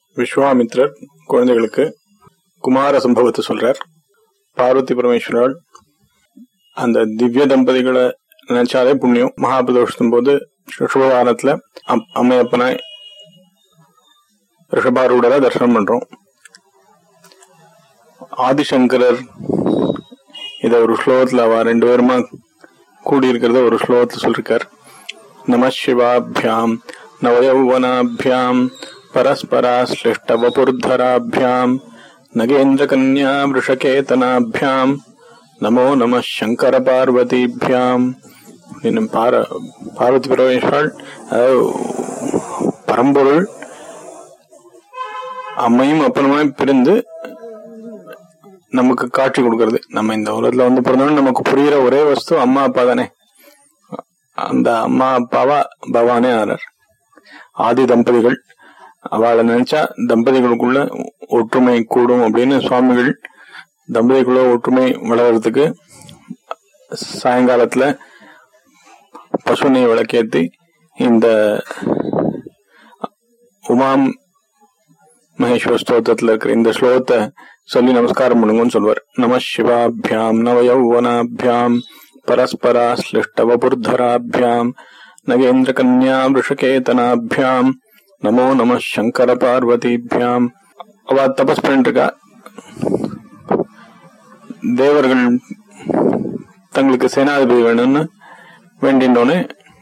விஸ்வாமித்ரர் குழந்தைகளுக்கு குமார சம்பவத்தை சொல்றார் பார்வதி பரமேஸ்வரால் அந்த திவ்ய தம்பதிகளை நினைச்சாலே புண்ணியம் மகாபிரதோஷத்தும் போது ரிஷபவாரத்துல அம்- அம்மையப்பனாய் ரிஷபாரூடரை தரிசனம் பண்றோம் ஆதிசங்கரர் இத ஒரு ஸ்லோகத்துல அவ ரெண்டு பேருமா கூடி இருக்கிறத ஒரு ஸ்லோகத்துல சொல்லிருக்கார் நம சிவாபியாம் நவயௌவனாபியாம் பரஸ்பராஸ்லிஷ்டவபுர்தராபியாம் நகேந்திரகன்யா விஷகேதனாபியாம் நமோ நம சங்கர பார்வதிபியாம் அப்படின்னு பார பார்வதி பரமேஸ்வரால் அதாவது பரம்பொருள் அம்மையும் அப்பனுமாய் பிரிந்து நமக்கு காட்சி கொடுக்கறது நம்ம இந்த உலகத்துல வந்து பிறந்தோம் நமக்கு புரியுற ஒரே வஸ்து அம்மா அப்பா தானே அந்த அம்மா அப்பாவா பகவானே ஆறார் ஆதி தம்பதிகள் அவளை நினைச்சா தம்பதிகளுக்குள்ள ஒற்றுமை கூடும் அப்படின்னு சுவாமிகள் தம்பதிக்குள்ள ஒற்றுமை வளர்றதுக்கு சாயங்காலத்துல பசுனை விளக்கேத்தி இந்த உமாம் மகேஸ்வர ஸ்தோத்திரத்துல இருக்கிற இந்த ஸ்லோகத்தை சொல்லி நமஸ்காரம் பண்ணுங்கன்னு சொல்வார் நம சிவாபியாம் நவயௌவனாபியாம் பரஸ்பராஸ்லிஷ்டவபுர்தராபியாம் நகேந்திர கன்யா விஷகேதனாபியாம் நமோ நம சங்கர பார்வதிபியாம் அவ தபஸ் பண்ணிட்டு இருக்கா தேவர்கள் தங்களுக்கு சேனாதிபதி வேணும்னு வேண்டினோடனே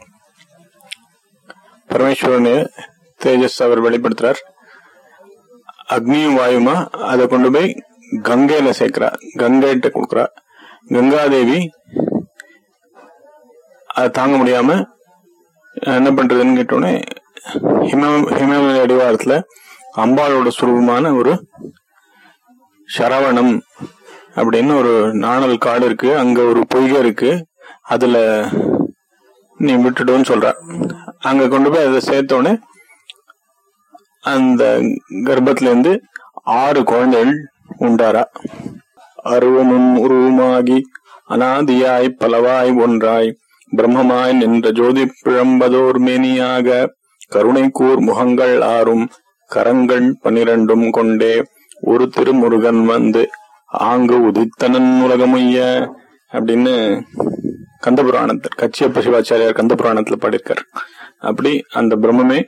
பரமேஸ்வரனே தேஜஸ் அவர் வெளிப்படுத்துறார் அக்னியும் வாயுமா அதை கொண்டு போய் கங்கையில சேர்க்கிறா கங்கைட்ட கொடுக்குறா கங்காதேவி அதை தாங்க முடியாம என்ன பண்றதுன்னு கேட்டோடனே ஹிம ஹிமவலி அடிவாரத்துல அம்பாளோட சுரூபமான ஒரு சரவணம் அப்படின்னு ஒரு நாணல் காடு இருக்கு அங்க ஒரு பொய்கை இருக்கு அதுல நீ விட்டுடுன்னு சொல்ற அங்க கொண்டு போய் அதை சேர்த்தோடனே அந்த கர்ப்பத்துல இருந்து ஆறு குழந்தைகள் உண்டாரா அருவமும் உருவமாகி அனாதியாய் பலவாய் ஒன்றாய் பிரம்மமாய் நின்ற ஜோதி பிழம்பதோர் மேனியாக கருணை கூர் முகங்கள் ஆறும் கரங்கள் பனிரெண்டும் கொண்டே ஒரு திருமுருகன் வந்து ஆங்கு உதித்தனன் உலகமுய்ய அப்படின்னு கந்தபுராணத்தில் கச்சியப்ப சிவாச்சாரியார் கந்தபுராணத்துல பாடியிருக்கார் அப்படி அந்த பிரம்மமே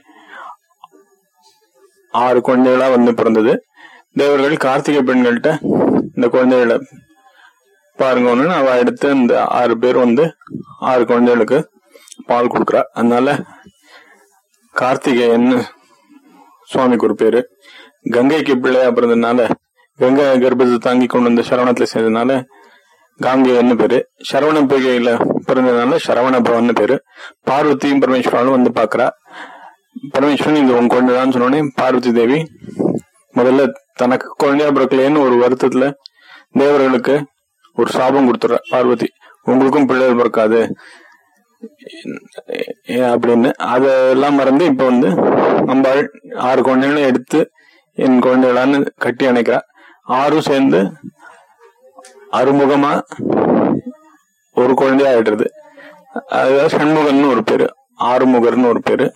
ஆறு குழந்தைகளா வந்து பிறந்தது தேவர்கள் கார்த்திகை பெண்கள்கிட்ட இந்த குழந்தைகளை பாருங்கன்னு அவ எடுத்து இந்த ஆறு பேர் வந்து ஆறு குழந்தைகளுக்கு பால் கொடுக்குறா அதனால கார்த்திகேயன் சுவாமிக்கு ஒரு பேரு கங்கைக்கு பிள்ளையா பிறந்ததுனால கங்கை கர்ப்பத்தை தாங்கி கொண்டு வந்த சரவணத்துல சேர்ந்ததுனால காங்கேயன்னு பேரு சரவண பொய்கையில பிறந்ததுனால சரவண பவன் பேரு பார்வதியும் பரமேஸ்வரனும் வந்து பாக்குறா பரமேஸ்வரன் இது உன் குழந்தைதான் சொன்னோடனே பார்வதி தேவி முதல்ல தனக்கு குழந்தையா பிறக்கலையேன்னு ஒரு வருத்தத்துல தேவர்களுக்கு ஒரு சாபம் கொடுத்துற பார்வதி உங்களுக்கும் பிள்ளைகள் பிறக்காது ஏ- அப்படின்னு அதெல்லாம் மறந்து இப்ப வந்து அம்பாள் ஆறு குழந்தைகளும் எடுத்து என் குழந்தைகளான்னு கட்டி அணைக்கிறா ஆறும் சேர்ந்து அறுமுகமா ஒரு குழந்தையா ஆயிடுறது அதாவது சண்முகன்னு ஒரு பேரு ஆறுமுகர்னு ஒரு பேரு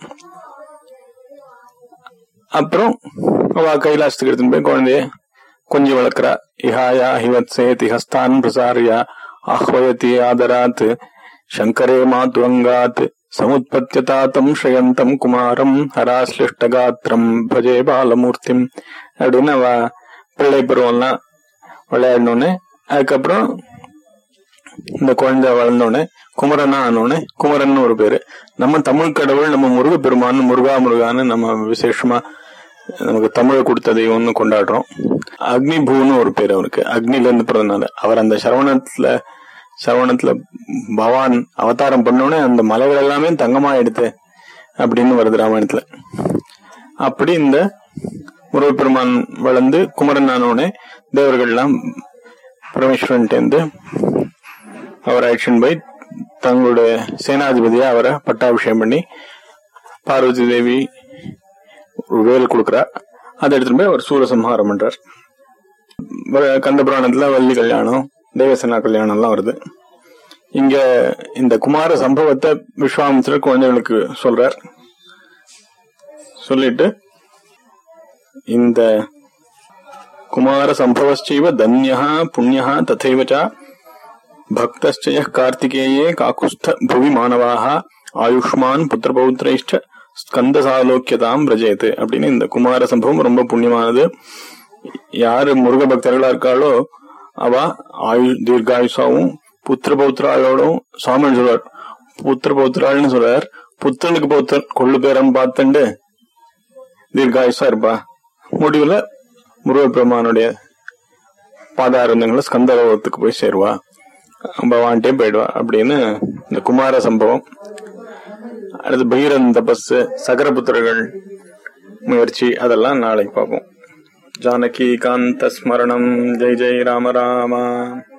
அப்புறம் அவ கைலாசத்துக்கு எடுத்துன்னு போய் குழந்தைய கொஞ்சம் வளர்க்குறா இஹாயா ஹிவத்சேதி ஹஸ்தான் பிரசாரியா ஆஹ்வயதி ஆதராத் சங்கரே மாதுரங்காத் சமுத்பத்தியதாத்தம் ஸ்ரயந்தம் குமாரம் ஹராஸ்லிஷ்டகாத்திரம் பஜே பாலமூர்த்திம் அப்படின்னு அவ பிள்ளை பருவம்லாம் விளையாடினோடனே அதுக்கப்புறம் இந்த குழந்தை வளர்ந்தோடனே குமரனா ஆனோடனே குமரன் ஒரு பேரு நம்ம தமிழ் கடவுள் நம்ம முருக பெருமான் முருகா முருகான்னு நம்ம விசேஷமா நமக்கு தமிழை கொடுத்த தெய்வம்னு கொண்டாடுறோம் அக்னி பூன்னு ஒரு பேர் அவருக்கு அக்னில இருந்து பிறந்தனால அவர் அந்த சரவணத்துல சரவணத்துல பவான் அவதாரம் பண்ணோடனே அந்த மலைகள் எல்லாமே தங்கமா எடுத்து அப்படின்னு வருது ராமாயணத்துல அப்படி இந்த முருகப்பெருமான் வளர்ந்து குமரன் ஆனோடனே தேவர்கள்லாம் பரமேஸ்வரன்ட்டேந்து அவர் ஆக்ஷன் பை தங்களுடைய சேனாதிபதியா அவரை பட்டாபிஷேகம் பண்ணி பார்வதி தேவி ஒரு வேல் கொடுக்குறா அதை எடுத்துட்டு போய் அவர் சூரசம்ஹாரம் பண்றார் வ- கந்த புராணத்துல வள்ளி கல்யாணம் தேவசேனா கல்யாணம் எல்லாம் வருது இங்க இந்த குமார சம்பவத்தை விஸ்வாமித்திரர் குழந்தைகளுக்கு சொல்றார் சொல்லிட்டு இந்த குமார சம்பவச்சைவ தன்யா புண்ணியா ததைவ ச பக்தஸ்சய கார்த்திகேயே காக்குஸ்த புவி மாணவாக ஆயுஷ்மான் புத்திரபௌத்திரைஷ்ட ஸ்கந்த சாலோக்கியதாம் பிரஜேத்து அப்படின்னு இந்த குமார சம்பவம் ரொம்ப புண்ணியமானது யாரு முருக பக்தர்களா இருக்காளோ அவ ஆயு தீர்காயுஷாவும் புத்திர பௌத்திராளோடும் சுவாமி சொல்றார் புத்திர பௌத்திராள்னு சொல்றார் புத்திரனுக்கு பௌத்திரன் கொள்ளு பேரம் பார்த்துண்டு தீர்காயுஷா இருப்பா முடிவுல முருகப்பெருமானுடைய பாதாரந்தங்களை ஸ்கந்தலோகத்துக்கு போய் சேருவா பவான்ட்டே போயிடுவா அப்படின்னு இந்த குமார சம்பவம் அடுத்து பைரன் தபஸ் சகரபுத்திரர்கள் முயற்சி அதெல்லாம் நாளைக்கு பார்ப்போம் ஜானகி காந்த ஸ்மரணம் ஜெய் ஜெய் ராம ராமா